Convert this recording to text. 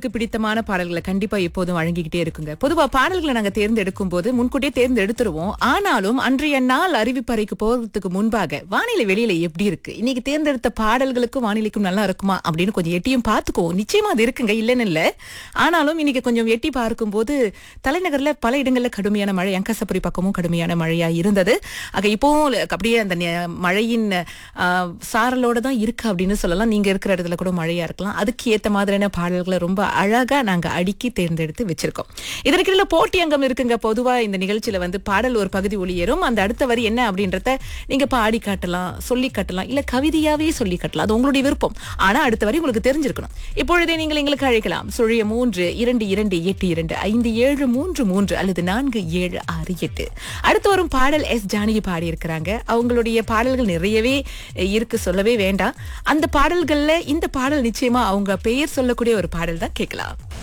உங்களுக்கு பிடித்தமான பாடல்களை கண்டிப்பா எப்போதும் வழங்கிக்கிட்டே இருக்குங்க பொதுவா பாடல்களை நாங்க தேர்ந்தெடுக்கும் போது முன்கூட்டியே தேர்ந்தெடுத்துருவோம் ஆனாலும் அன்றைய நாள் அறிவிப்பறைக்கு போறதுக்கு முன்பாக வானிலை வெளியில எப்படி இருக்கு இன்னைக்கு தேர்ந்தெடுத்த பாடல்களுக்கும் வானிலைக்கும் நல்லா இருக்குமா அப்படின்னு கொஞ்சம் எட்டியும் பார்த்துக்குவோம் நிச்சயமா அது இருக்குங்க இல்லைன்னு இல்ல ஆனாலும் இன்னைக்கு கொஞ்சம் எட்டி பார்க்கும்போது தலைநகர்ல பல இடங்கள்ல கடுமையான மழை அங்கசபுரி பக்கமும் கடுமையான மழையா இருந்தது ஆக இப்போவும் அப்படியே அந்த நெ- மழையின் ஆ, சாரலோட தான் இருக்கு அப்படின்னு சொல்லலாம் நீங்க இருக்கிற இடத்துல கூட மழையா இருக்கலாம் அதுக்கு ஏத்த மாதிரியான பாடல்களை ரொம்ப அழகா நாங்க அடுக்கி தேர்ந்தெடுத்து வச்சிருக்கோம் இதற்கிடையில போட்டி அங்கம் இருக்குங்க பொதுவா இந்த நிகழ்ச்சியில வந்து பாடல் ஒரு பகுதி ஒளியேறும் அந்த அடுத்த வரி என்ன அப்படின்றத நீங்க பாடி காட்டலாம் சொல்லி காட்டலாம் இல்ல கவிதையாவே சொல்லி காட்டலாம் அது உங்களுடைய விருப்பம் ஆனா அடுத்த வரி உங்களுக்கு தெரிஞ்சிருக்கணும் இப்பொழுதே நீங்கள் எங்களுக்கு அழைக்கலாம் சுழிய மூன்று இரண்டு இரண்டு எட்டு இரண்டு ஐந்து ஏழு மூன்று மூன்று அல்லது நான்கு ஏழு ஆறு எட்டு அடுத்து வரும் பாடல் எஸ் ஜானகி பாடி இருக்கிறாங்க அவங்களுடைய பாடல்கள் நிறையவே இருக்கு சொல்லவே வேண்டாம் அந்த பாடல்கள்ல இந்த பாடல் நிச்சயமா அவங்க பெயர் சொல்லக்கூடிய ஒரு பாடல் தான் கேட்கலாம்